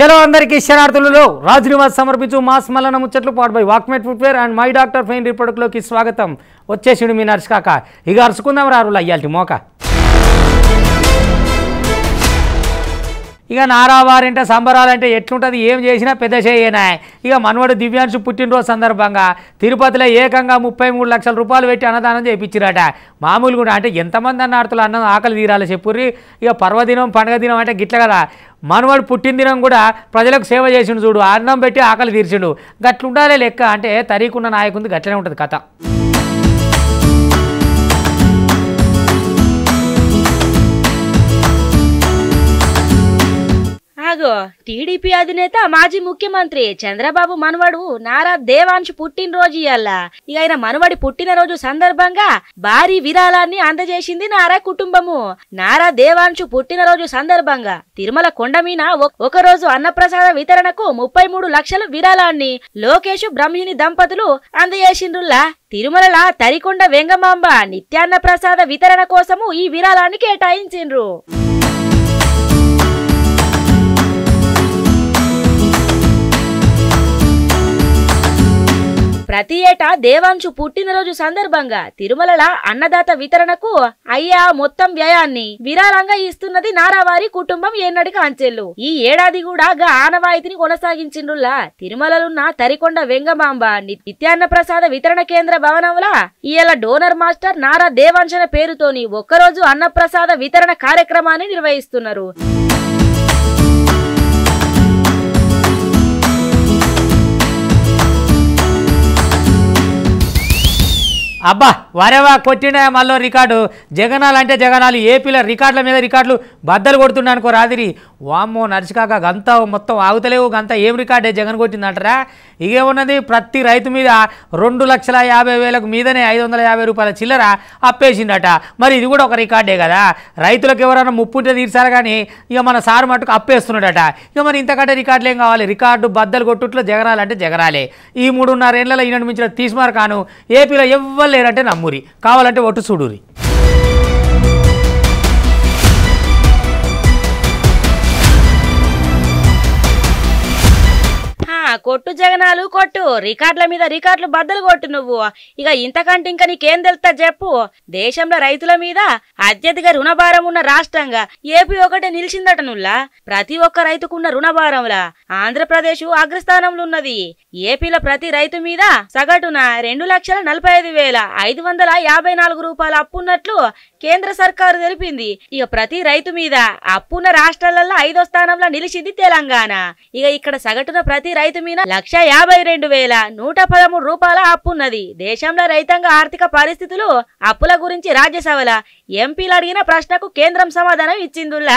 చలో అందరికీ శరణార్థులలో రాజనివాస్ సమర్పించు మాస్ మల్లన ముచ్చట్లు పాడు by Walkmate footwear and my doctor fine రిపోర్ట్లోకి స్వాగతం వచ్చేసిండు మీ నర్స్ కాక ఇక అరుచుకుందాం రారులు అయ్యాల్టి మోక ఇక నారావారింట సంబరాలంటే ఎట్లుంటుంది ఏం చేసినా పెద్ద చేయనా ఇక మనవడు దివ్యాంశు పుట్టినరోజు సందర్భంగా తిరుపతిలో ఏకంగా ముప్పై మూడు లక్షల రూపాయలు పెట్టి అన్నదానం చేయించిరట మామూలు కూడా అంటే ఎంతమంది అన్న ఆడుతులు అన్నం ఆకలి తీరాలి చెప్పుర్రి ఇక పర్వదినం పండగ దినం అంటే గిట్ల కదా మనవాడు పుట్టిన దినం కూడా ప్రజలకు సేవ చేసిండు చూడు అన్నం పెట్టి ఆకలి తీర్చిండు గట్లుండాలే లెక్క అంటే తరీకున్న నాయకుంది గట్లనే ఉంటుంది కథ ఆగో టీడీపీ అధినేత మాజీ ముఖ్యమంత్రి చంద్రబాబు మనవడు నారా దేవాంశ్ పుట్టినరోజు ఇయ్యాల ఇక ఆయన మనవడి పుట్టినరోజు సందర్భంగా భారీ విరాళాన్ని అందజేసింది నారా కుటుంబము నారా దేవాంశు పుట్టినరోజు సందర్భంగా తిరుమల కొండ మీద ఒ- ఒకరోజు అన్నప్రసాద వితరణకు ముప్పై మూడు లక్షల విరాళాన్ని లోకేష్ బ్రహ్మిణి దంపతులు అందజేసిండ్రుల్లా తిరుమలల తరికొండ వెంగమాంబ నిత్యాన్న ప్రసాద వితరణ కోసము ఈ విరాళాన్ని కేటాయించిండ్రు ప్రతి ఏటా దేవాంశు పుట్టినరోజు సందర్భంగా తిరుమలల అన్నదాత వితరణకు అయ్యా మొత్తం వ్యయాన్ని విరాళంగా ఇస్తున్నది నారావారి కుటుంబం ఏనాడికి అంచెల్లు ఈ ఏడాది కూడా గా ఆనవాయితీని కొనసాగించిండ్రులా తిరుమలలున్న తరికొండ వెంగమాంబ ని- నిత్యాన్న ప్రసాద వితరణ కేంద్ర భవనంల ఇయాల డోనర్ మాస్టర్ నారా దేవాంశన పేరుతోని ఒక్కరోజు అన్నప్రసాద వితరణ కార్యక్రమాన్ని నిర్వహిస్తున్నారు అబ్బా వరేవా కొట్టిండే మళ్ళీ రికార్డు జగనాలు అంటే జగనాలు ఏపీలో రికార్డుల మీద రికార్డులు బద్దలు కొడుతున్నా అనుకో రాదిరి వామ్మో నడిచికాక గంత మొత్తం ఆగుతలేవు గంత ఏం రికార్డే జగన్ కొట్టిందంటారా ఇగేమున్నది ప్రతి రైతు మీద రెండు లక్షల యాభై వేలకు మీదనే ఐదు వందల యాభై రూపాయల చిల్లర అప్పేసిండట మరి ఇది కూడా ఒక రికార్డే కదా రైతులకు ఎవరైనా ముప్పుంటే తీర్చారు కానీ ఇక మన సారు మట్టుకు అప్పేస్తున్నాడట ఇక మరి ఇంతకంటే రికార్డులు ఏం కావాలి రికార్డు బద్దలు కొట్టుట్లో జగనాలు అంటే జగనాలే ఈ మూడున్నరేళ్లలో ఈనాడు మించిన తీసుమారు కాను ఏపీలో ఎవ్వరు లేరంటే నమ్మురి కావాలంటే ఒట్టు చూడురి హా, కొట్టు జగనాలు కొట్టు రికార్డుల మీద రికార్డులు బద్దలు కొట్టు నువ్వు ఇక ఇంతకంటే ఇంకా నీకేం తెలుస్తా చెప్పు దేశంలో రైతుల మీద అత్యధిక రుణభారం ఉన్న రాష్ట్రంగా ఏపీ ఒకటే నిలిచిందట నుల్లా ప్రతి ఒక్క రైతుకున్న రుణభారంలా ఆంధ్రప్రదేశ్ అగ్రస్థానంలో ఉన్నది ఏపీలో ప్రతి రైతు మీద సగటున రెండు లక్షల నలభై ఐదు వేల ఐదు వందల యాభై నాలుగు రూపాయల అప్పున్నట్లు కేంద్ర సర్కారు తెలిపింది ఇక ప్రతి రైతు మీద అప్పున్న రాష్ట్రాలలో ఐదో స్థానంలో నిలిచింది తెలంగాణ ఇక ఇక్కడ సగటున ప్రతి రైతు మీద లక్ష యాభై రెండు వేల నూట పదమూడు రూపాయల అప్పున్నది దేశంలో రైతాంగ ఆర్థిక పరిస్థితులు అప్పుల గురించి రాజ్యసభల ఎంపీలు అడిగిన ప్రశ్నకు కేంద్రం సమాధానం ఇచ్చిందుల్లా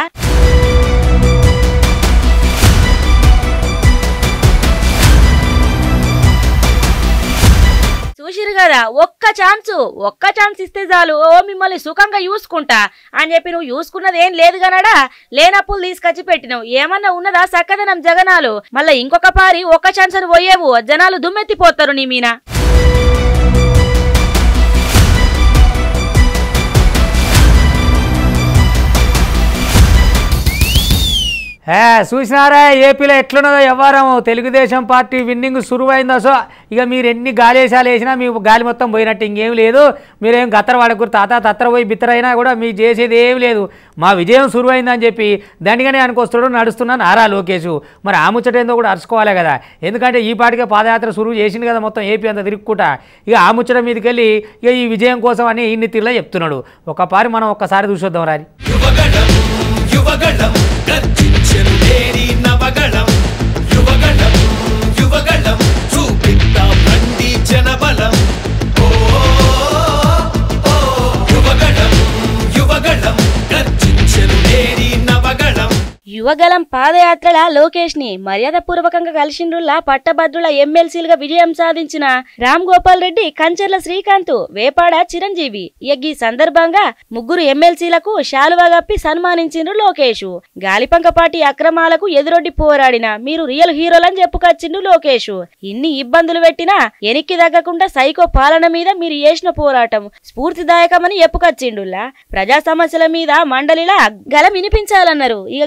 చూసిరు కదా ఒక్క ఛాన్స్ ఒక్క ఛాన్స్ ఇస్తే చాలు ఓ మిమ్మల్ని సుఖంగా చూసుకుంటా అని చెప్పి నువ్వు చూసుకున్నది ఏం లేదు గనడా లేనప్పులు తీసుకొచ్చి పెట్టినావు ఏమన్నా ఉన్నదా సక్కదనం జగనాలు మళ్ళీ ఇంకొక పారి ఒక్క ఛాన్స్ అని పోయేవు జనాలు దుమ్మెత్తిపోతారు నీ మీన హే చూసినారా ఏపీలో ఎట్లున్నదో వ్యవహారం తెలుగుదేశం పార్టీ విన్నింగ్ సురువైందో సో ఇక మీరు ఎన్ని గాలేసాలు వేసినా మీ గాలి మొత్తం పోయినట్టు ఇంకేం లేదు మీరేం గత్తర వాడకూరు తాత తత్తర పోయి బిత్తరైనా కూడా మీరు చేసేది ఏం లేదు మా విజయం సురువైందని చెప్పి దండిగానే అనుకొస్తాడు నడుస్తున్నా నారా లోకేష్ మరి ఆ ముచ్చట ఏందో కూడా అరుచుకోవాలి కదా ఎందుకంటే ఈ పాటికే పాదయాత్ర సురువు చేసింది కదా మొత్తం ఏపీ అంతా తిరుక్కుంటా ఇక ఆ ముచ్చట మీదకి వెళ్ళి ఇక ఈ విజయం కోసం అని ఇన్ని తీరులో చెప్తున్నాడు ఒక పారి మనం ఒక్కసారి చూసొద్దాం రారి యువగళం యువగళం గర్జించెను లేని నవగళం యువగళం యువగళం చూపిద్దాం రండి జనబలం ఓ ఓ, యువగళం యువగళం గర్జించెను లేని నవగళం యువగలం పాదయాత్రల లోకేష్ ని మర్యాద పూర్వకంగా కలిసిండ్రుల్లా పట్టభద్రుల ఎమ్మెల్సీలుగా విజయం సాధించిన రామ్ గోపాల్ రెడ్డి కంచర్ల శ్రీకాంత్ వేపాడ చిరంజీవి ఇక ఈ సందర్భంగా ముగ్గురు ఎమ్మెల్సీలకు శాలువా గప్పి సన్మానించిండ్రు లోకేష్ గాలిపంక పార్టీ అక్రమాలకు ఎదురొడ్డి పోరాడిన మీరు రియల్ హీరోలని చెప్పుకొచ్చిండు లోకేష్ ఇన్ని ఇబ్బందులు పెట్టినా ఎనిక్కి తగ్గకుండా సైకో పాలన మీద మీరు చేసిన పోరాటం స్ఫూర్తిదాయకమని చెప్పుకొచ్చిండుల్లా ప్రజా సమస్యల మీద మండలిలా గలం వినిపించాలన్నారు ఇక గాల మీద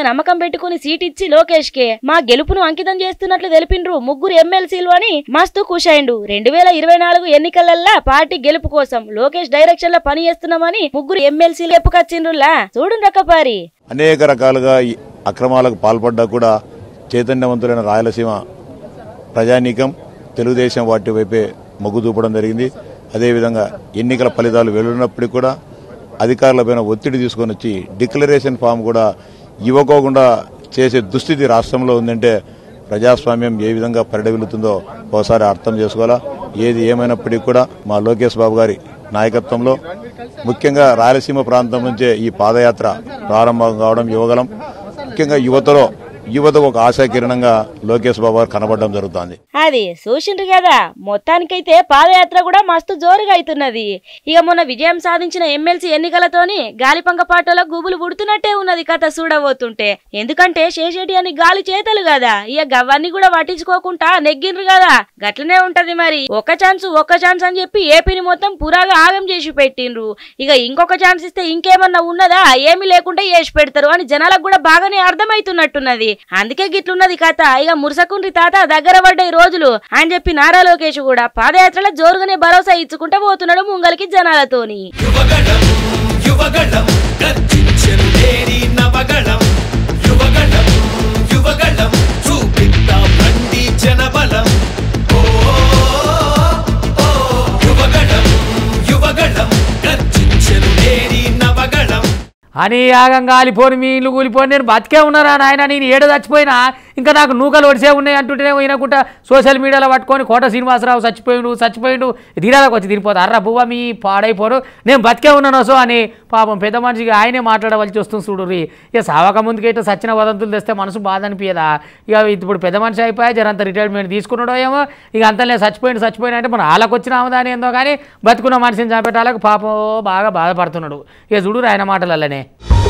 నమ్మకం పెట్టుకుని సీట్ ఇచ్చి లోకేష్ కే మా గెలుపును అంకితం చేస్తున్నట్లు తెలిపిండ్రు ముగ్గురు ఎమ్మెల్సీలు అని మస్తు ఖుషైండు రెండు వేల ఇరవై నాలుగు ఎన్నికలల్లా పార్టీ గెలుపు కోసం లోకేష్ డైరెక్షన్ లో పని చేస్తున్నామని ముగ్గురు ఎమ్మెల్సీలు ఎప్పుకొచ్చిండ్రులా చూడు రకపారి అనేక రకాలుగా ఈ అక్రమాలకు పాల్పడ్డా కూడా చైతన్యవంతులైన రాయలసీమ ప్రజానీకం తెలుగుదేశం వాటి వైపే మొగ్గు చూపడం జరిగింది అదేవిధంగా ఎన్నికల ఫలితాలు వెలువడినప్పటికీ కూడా అధికారులపైన ఒత్తిడి తీసుకొని వచ్చి డిక్లరేషన్ ఫామ్ కూడా ఇవ్వకోకుండా చేసే దుస్థితి రాష్ట్రంలో ఉందంటే ప్రజాస్వామ్యం ఏ విధంగా పరిడవిల్లుతుందో ఒకసారి అర్థం చేసుకోవాలా ఏది ఏమైనప్పటికీ కూడా మా లోకేష్ బాబు గారి నాయకత్వంలో ముఖ్యంగా రాయలసీమ ప్రాంతం నుంచే ఈ పాదయాత్ర ప్రారంభం కావడం యువగలం ముఖ్యంగా యువతలో యువతకు ఒక ఆశాకిరణంగా లోకేష్ బాబు గారు కనబడడం జరుగుతోంది అది చూసిండ్రు కదా మొత్తానికైతే పాదయాత్ర కూడా మస్తు జోరుగా అవుతున్నది ఇక మొన్న విజయం సాధించిన ఎమ్మెల్సీ ఎన్నికలతోని గాలిపంక పాటలో గుబులు పుడుతున్నట్టే ఉన్నది కథ చూడబోతుంటే ఎందుకంటే శేషేటి అని గాలి చేతలు కదా ఇక గవ్వన్నీ కూడా పట్టించుకోకుండా నెగ్గిండ్రు కదా గట్లనే ఉంటది మరి ఒక ఛాన్స్ ఒక్క ఛాన్స్ అని చెప్పి ఏపీని మొత్తం పురాగా ఆగం చేసి పెట్టిండ్రు ఇక ఇంకొక ఛాన్స్ ఇస్తే ఇంకేమన్నా ఉన్నదా ఏమీ లేకుండా చేసి పెడతారు అని జనాలకు కూడా బాగానే అర్థమైతున్నట్టున్నది అందుకే గిట్లున్నది కథ ఇక మురసకుండ్రి తాత దగ్గర పడ్డాయి రోజులు అని చెప్పి నారా లోకేష్ కూడా పాదయాత్రలో జోరుగానే భరోసా ఇచ్చుకుంటా పోతున్నాడు ముంగలికి జనాలతోని యువగళం యువగళం గర్జించెను లేని నవగళం యువగళం యువగళం చూపిద్దాం రండి జనబలం ఓ ఓ, యువగళం యువగళం గర్జించెను లేని నవగళం అని యాగం కాలిపోని మీ ఇల్లు కూలిపోని నేను బతికే ఉన్నారా నాయన నేను ఏడు చచ్చిపోయినా ఇంకా నాకు నూకలు ఒడిసే ఉన్నాయి అంటుంటేనే వినకుండా సోషల్ మీడియాలో పట్టుకొని కోట శ్రీనివాసరావు చచ్చిపోయిండు చచ్చిపోయిండు తీరాలకు వచ్చి తిరిగిపోతా అర్రా బువ్వ మీ పాడైపోరు నేను బతికే ఉన్నాను సో అని పాపం పెద్ద మనిషికి ఆయనే మాట్లాడవలసి వస్తుంది చూడుర్రి ఇక సావక ముందుకైతే సచిన వదంతులు తెస్తే మనసు బాధ అనిపించదా ఇక ఇప్పుడు పెద్ద మనిషి అయిపోయా జరంత రిటైర్మెంట్ తీసుకున్నాడో ఏమో ఇక అంతలే చచ్చిపోయిండు చచ్చిపోయినా అంటే మన వాళ్ళకి వచ్చిన ఆమెదాని ఏందో కానీ బతుకున్న మనిషిని చంపేటాలకు పాపం బాగా బాధపడుతున్నాడు ఇక చూడు ఆయన మాటలల్లనే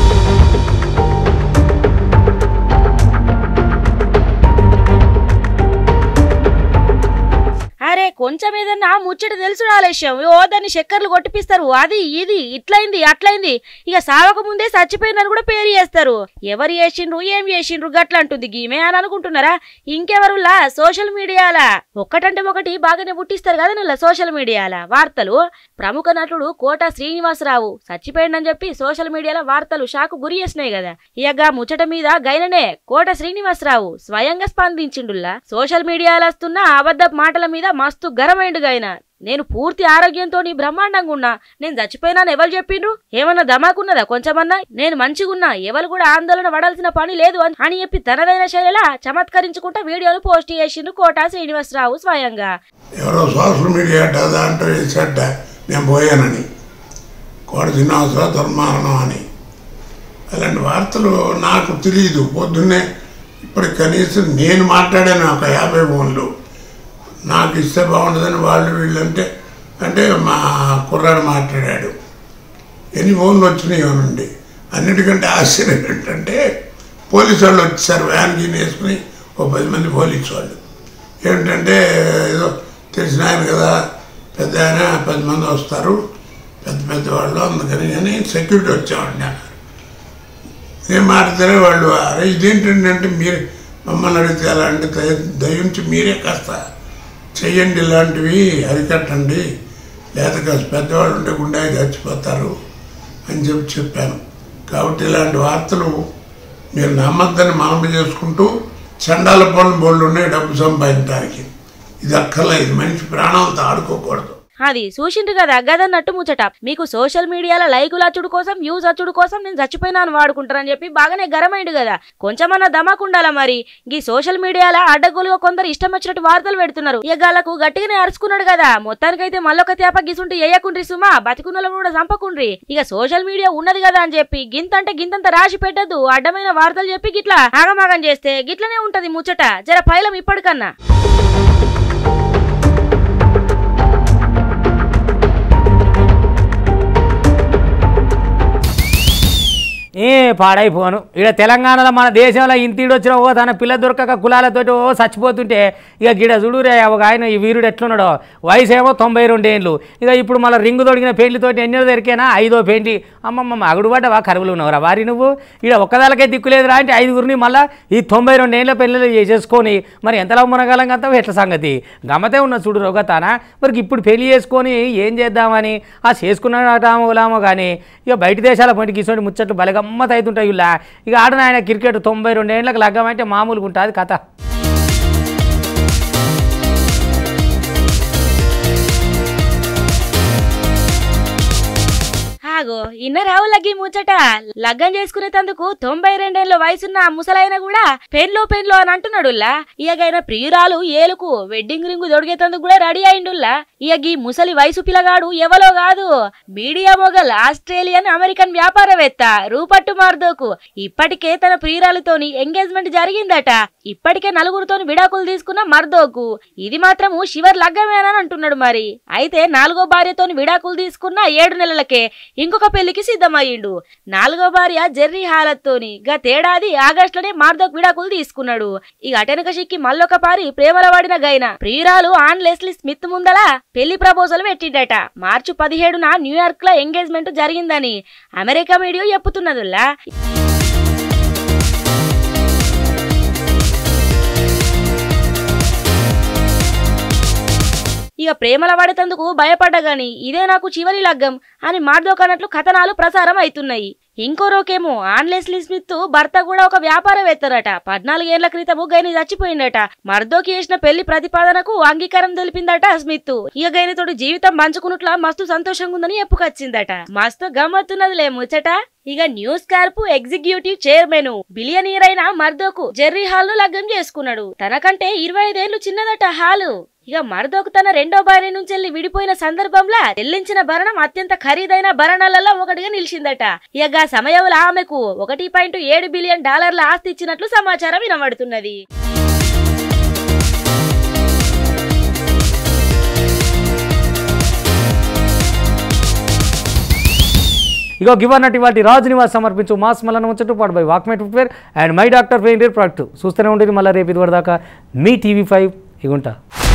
అరే కొంచెం ఏదన్నా ముచ్చట తెలుసు ఆలస్యం ఓ దాన్ని చక్కర్లు కొట్టిపిస్తారు అది ఇది ఇట్లయింది అట్లయింది ఇక సావక ముందే చచ్చిపోయిందని కూడా పేరు చేస్తారు ఎవరు చేసిండ్రు ఏం చేసిండ్రు గట్ల అంటుంది గీమే అని అనుకుంటున్నారా ఇంకెవరులా సోషల్ మీడియాలా ఒక్కటంటే ఒకటి బాగానే పుట్టిస్తారు కదా నువ్వు సోషల్ మీడియాల వార్తలు ప్రముఖ నటుడు కోట శ్రీనివాసరావు చచ్చిపోయిందని చెప్పి సోషల్ మీడియాలో వార్తలు షాకు గురి చేసినాయి కదా ఇక ముచ్చట మీద గైననే కోట శ్రీనివాసరావు స్వయంగా స్పందించిండుల్లా సోషల్ మీడియాలో వస్తున్న అబద్ధ మాటల మీద మస్తు గరమైండు గాయన నేను పూర్తి ఆరోగ్యంతో బ్రహ్మాండంగా ఉన్నా నేను చచ్చిపోయినాను ఎవరు చెప్పిండ్రు ఏమన్నా దమాకున్నదా కొంచెమన్నా నేను మంచిగున్నా ఎవరు కూడా ఆందోళన పడాల్సిన పని లేదు అని అని చెప్పి తనదైన శైలిలా చమత్కరించుకుంటా వీడియోలు పోస్ట్ చేసిండు కోట శ్రీనివాసరావు స్వయంగా ఎవరో సోషల్ మీడియా అట్ట దాంట్లో వేసేట నేను పోయానని కోట శ్రీనివాసరావు దుర్మారణం అని అలాంటి వార్తలు నాకు తెలియదు పొద్దున్నే ఇప్పుడు కనీసం నేను మాట్లాడాను ఒక యాభై ఫోన్లు నాకు ఇస్తే బాగుంటుందని వాళ్ళు వీళ్ళంటే అంటే మా కుర్రాడు మాట్లాడాడు ఎన్ని ఫోన్లు వచ్చినాయి నుండి అన్నిటికంటే ఆశ్చర్యం ఏంటంటే పోలీసు వాళ్ళు వచ్చారు వ్యాన్ గీన్ వేసుకుని ఓ పది మంది పోలీసు వాళ్ళు ఏంటంటే ఏదో తెలిసిన ఆయన కదా పెద్ద ఆయన పది మంది వస్తారు పెద్ద పెద్ద వాళ్ళు అందుకని అని సెక్యూరిటీ వచ్చేవాడిని అన్నారు నేను మాట్లాడితే వాళ్ళు అరే ఇదేంటండి అంటే మీరు మమ్మల్ని అడిగితే అలాంటి దయ- దయించి మీరే కాస్త చెయ్యండి ఇలాంటివి అరికట్టండి లేదా కాస్త పెద్దవాళ్ళు ఉంటే గుండె చచ్చిపోతారు అని చెప్పి చెప్పాను కాబట్టి ఇలాంటి వార్తలు మీరు నమ్మద్దని మనవి చేసుకుంటూ చండాల పనులు బోళ్ళు ఉన్నాయి డబ్బు సంపాదించడానికి ఇది అక్కర్లా ఇది మనిషి ప్రాణాలతో ఆడుకోకూడదు అది చూసిండ్రు కదా గదన్నట్టు ముచ్చట మీకు సోషల్ మీడియాలో లైకులు అచ్చుడు కోసం వ్యూస్ అచ్చుడు కోసం నేను చచ్చిపోయినాను వాడుకుంటారని చెప్పి బాగానే గరమైండు కదా కొంచెమన్నా దమాకుండాలా మరి ఈ సోషల్ మీడియాలో అడ్డగోలుగా కొందరు ఇష్టం వచ్చినట్టు వార్తలు పెడుతున్నారు ఇక గాళ్ళకు గట్టిగానే అరుచుకున్నాడు కదా మొత్తానికైతే మళ్ళొక తేప గిసుంటే వేయకుండ్రి సుమా బతికున్నలో కూడా చంపకుండ్రి ఇక సోషల్ మీడియా ఉన్నది కదా అని చెప్పి గింత అంటే గింతంత రాసి పెట్టద్దు అడ్డమైన వార్తలు చెప్పి గిట్లా ఆగమాగం చేస్తే గిట్లనే ఉంటది ముచ్చట జర పైలం ఇప్పటికన్నా ఏ పాడైపోను ఇక్కడ తెలంగాణలో మన దేశంలో ఇంటిడు వచ్చిన ఓ తన పిల్ల దొరకక కులాలతోటి ఓ చచ్చిపోతుంటే ఇక గిడ చూడురే ఒక ఆయన ఈ వీరుడు ఎట్లున్నాడో వయసు ఏమో తొంభై రెండేళ్ళు ఇక ఇప్పుడు మళ్ళీ రింగు తొడిగిన పెళ్లితోటి ఎన్నో దొరికేనా ఐదో పెండ్లి అమ్మమ్మ అగుడు పడ్డవా కరువులు ఉన్నవరా వారి నువ్వు ఇక ఒక్కదాలకే దిక్కులేదురా అంటే ఐదుగురిని మళ్ళీ ఈ తొంభై రెండేళ్ళ పెళ్ళిళ్ళు చేసేసుకొని మరి ఎంతలా మునగాలం అంతా ఎట్ల సంగతి గమతే ఉన్న చూడు రోగతానా మరి ఇప్పుడు పెళ్లి చేసుకొని ఏం చేద్దామని ఆ చేసుకున్నామో కానీ ఇక బయట దేశాల పోయిన ఇటువంటి ముచ్చట్లు భలే గమ్మత్ అవుతుంటాయి ఇలా ఇక ఆడన ఆయన క్రికెట్ తొంభై రెండేళ్ళకి లగ్గమంటే మామూలుగా ఉంటుంది కథ ఆగో ఇన్న రావు లగ్గి ముచ్చట లగ్గం చేసుకునేటందుకు తొంభై రెండేళ్ల వయసున్న ఆ ముసలాయన కూడా పెన్లో పెన్లో అని అంటున్నాడుల్లా ఇయగైన ప్రియురాలు ఏలుకు వెడ్డింగ్ రింగు దొడిగేటందుకు కూడా రెడీ అయిండుల్లా ఇక ఈ ముసలి వయసు పిల్లగాడు ఎవలో కాదు మీడియా మొగల్ ఆస్ట్రేలియన్ అమెరికన్ వ్యాపారవేత్త రూపట్టు మార్దోకు ఇప్పటికే తన ప్రియురాలతోని ఎంగేజ్మెంట్ జరిగిందట ఇప్పటికే నలుగురితోని విడాకులు తీసుకున్న మర్దోకు ఇది మాత్రము శివర్ లగ్గమేనని అంటున్నాడు మరి అయితే నాలుగో భార్యతోని విడాకులు తీసుకున్న ఏడు నెలలకే ఇంకొక పెళ్లికి సిద్ధమయ్యిండు నాలుగో భార్య జెర్రీ హాలత్తోని గతేడాది ఆగస్టులోనే మార్దోక్ విడాకులు తీసుకున్నాడు ఇక అటెనక సిక్కి మళ్ళొక పారి ప్రేమల వాడిన గైన ప్రియురాలు ఆన్ లెస్లీ స్మిత్ ముందల పెళ్లి ప్రపోజల్ పెట్టిండట మార్చి పదిహేడున న్యూయార్క్ లో ఎంగేజ్మెంట్ జరిగిందని అమెరికా మీడియా చెప్పుతున్నదుల్లా ఇక ప్రేమల వాడేతందుకు భయపడ్డగాని ఇదే నాకు చివరి లగ్గం అని మార్దోకన్నట్లు కథనాలు ప్రసారం అవుతున్నాయి ఇంకో రోకేమో ఆన్లెస్లీ స్మిత్ భర్త కూడా ఒక వ్యాపారవేత్తరట పద్నాలుగేళ్ల క్రితము గైని చచ్చిపోయిందట మర్దోకి చేసిన పెళ్లి ప్రతిపాదనకు అంగీకారం తెలిపిందట స్మిత్ ఇక గైనతోటి జీవితం పంచుకున్నట్ల మస్తు సంతోషంగా ఉందని చెప్పుకొచ్చిందట మస్తు గమ్మత్తున్నదిలే ముచ్చట ఇక news corp executive chairman billionaire అయిన మర్దోకు జెర్రీ హాల్ ను లగ్గం చేసుకున్నాడు తనకంటే ఇరవై ఐదేళ్లు చిన్నదట హాలు ఇక మరదోకు తన రెండో భార్య నుంచి వెళ్ళి విడిపోయిన సందర్భంలో చెల్లించిన భరణం అత్యంత ఖరీదైన భరణాలలో ఒకటిగా నిలిచిందట ఇక ఆ సమయంలో ఆమెకు ఒకటి పాయింట్ ఏడు బిలియన్ డాలర్ల ఆస్తి ఇచ్చినట్లు సమాచారం వినబడుతున్నది ఇగో గివర్ నటి వాటి రాజు నివాస్ సమర్పించు మాస్ మల్లన ముచ్చట్టు పాటు by Walkmate footwear and my doctor painter product చూస్తూనే ఉండేది మళ్ళీ రేపు ఇది వరదాకా మీ టీవీ ఫైవ్ ఇగుంటా